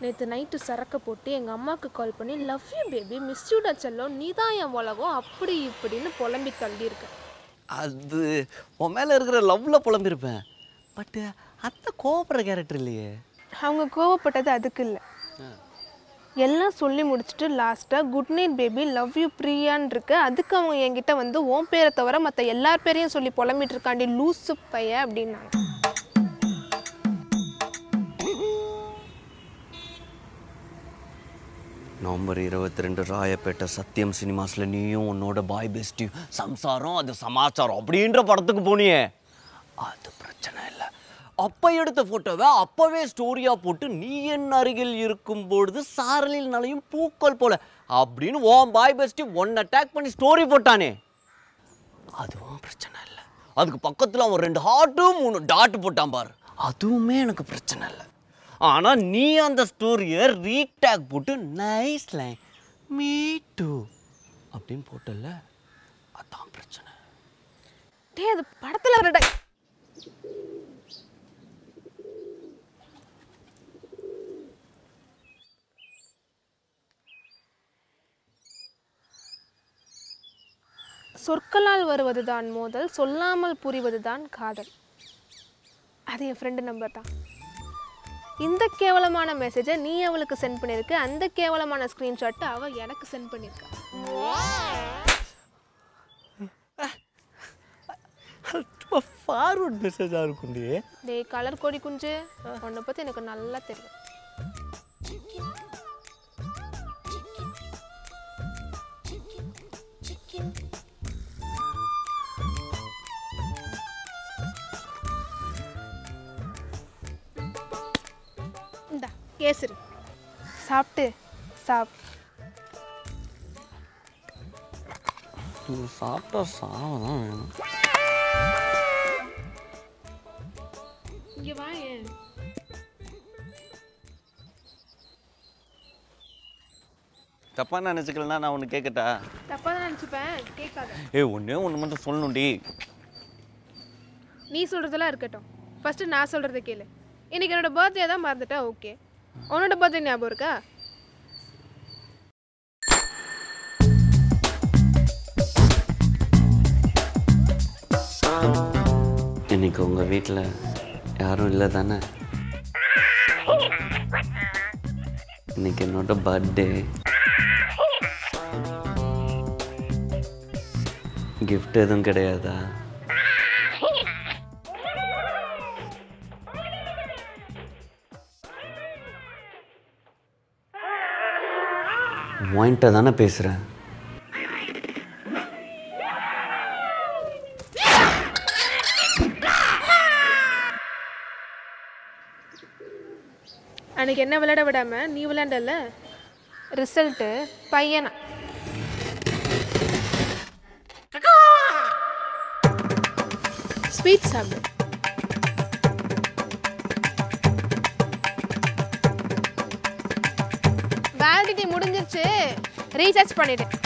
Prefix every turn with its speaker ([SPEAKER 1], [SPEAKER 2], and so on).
[SPEAKER 1] நேற்று நைட்டு சரக்க போட்டு எங்கள் அம்மாவுக்கு கால் பண்ணி லவ் யூ பேபி மிஸ் யூடா செல்லம் நீ தான் என் உலகம் அப்படி இப்படின்னு புலம்பி தள்ளியிருக்கேன்
[SPEAKER 2] அது உன் மேலே இருக்கிற லவ்வில் புலம்பிருப்பேன் பட்டு அத்தை கோபப்படுற கேரக்டர் இல்லையே
[SPEAKER 1] அவங்க கோவப்பட்டது அதுக்கு இல்லை எல்லாம் சொல்லி முடிச்சுட்டு லாஸ்ட்டாக good night baby love you பிரியான்னு இருக்கு அதுக்கு அவங்க என்கிட்ட வந்து உன் பேரை தவிர மற்ற எல்லார் பேரையும் சொல்லி புலம்பிட்டு இருக்காண்டி லூசு பைய அப்படின்னாங்க
[SPEAKER 2] நவம்பர் இருபத்தி ரெண்டு ராயப்பேட்டை சத்தியம் சினிமாஸில் நீயும் உன்னோட பாய் பெஸ்டியும் சம்சாரம் அது சமாச்சாரம் அப்படின்ற படத்துக்கு போனியே அது பிரச்சனை இல்லை அப்போ எடுத்த ஃபோட்டோவை அப்போவே ஸ்டோரியாக போட்டு நீ என் அருகில் இருக்கும் பொழுது சாரலில் நலையும் பூக்கள் போல அப்படின்னு உன் பாய் பெஸ்டி ஒன் அட்டாக் பண்ணி ஸ்டோரி போட்டானே அதுவும் பிரச்சனை இல்லை அதுக்கு பக்கத்தில் அவன் ரெண்டு ஹார்ட்டும் மூணு டாட் போட்டான் பார் அதுவுமே எனக்கு பிரச்சனை இல்லை ஆனால் நீ அந்த ஸ்டோரியை ரீடேக் போட்டு நைஸ் லைன் மீ டூ அப்படின்னு போட்டல அதான் பிரச்சனை
[SPEAKER 1] டேய் அது படத்தில் வர di- சொற்களால் வருவதுதான் மோதல் சொல்லாமல் புரிவதுதான் காதல் அது என் ஃப்ரெண்டு நம்பர் தான் இந்த கேவலமான மெசேஜை நீ அவளுக்கு சென்ட் பண்ணியிருக்க அந்த கேவலமான ஸ்க்ரீன்ஷாட்டை அவள் எனக்கு சென்ட் பண்ணியிருக்கா
[SPEAKER 2] ஃபார்வர்ட் மெசேஜாக இருக்கும்டி
[SPEAKER 1] டேய் கலர் கொடி குஞ்சு உன்னை பற்றி எனக்கு நல்லா தெரியும் இந்தா கேசரி சாப்பிட்டு சாப்
[SPEAKER 2] இது சாப்பிட்டா சாவம் தான் வேணும்
[SPEAKER 1] இங்கே வா ஏன்
[SPEAKER 2] தப்பாக நினச்சிக்கலன்னா நான் ஒன்று கேட்கட்டா
[SPEAKER 1] தப்பாக தான் நினச்சிப்பேன் கேட்காத
[SPEAKER 2] ஏய் ஒன்றே ஒன்று மட்டும் சொல்லணும்டி
[SPEAKER 1] நீ சொல்கிறதெல்லாம் இருக்கட்டும் ஃபஸ்ட்டு நான் சொல்கிறத கேளு இன்னைக்கு என்னோட பர்த்டே தான் மறந்துட்டா ஓகே உன்னோட பர்த்டே ஞாபகம் இருக்கா
[SPEAKER 2] இன்னைக்கு உங்கள் வீட்டில் யாரும் இல்லை தானே இன்னைக்கு என்னோட பர்த்டே கிஃப்ட் எதுவும் கிடையாதா வாங்கிட்ட தானே பேசுகிறேன்
[SPEAKER 1] அன்னைக்கு என்ன விளையாட விடாம நீ விளையாண்டல ரிசல்ட்டு பையனா ஸ்வீட் சாப்பிடு வேலிடிட்டி முடிஞ்சிருச்சு ரீசார்ஜ் பண்ணிட்டேன்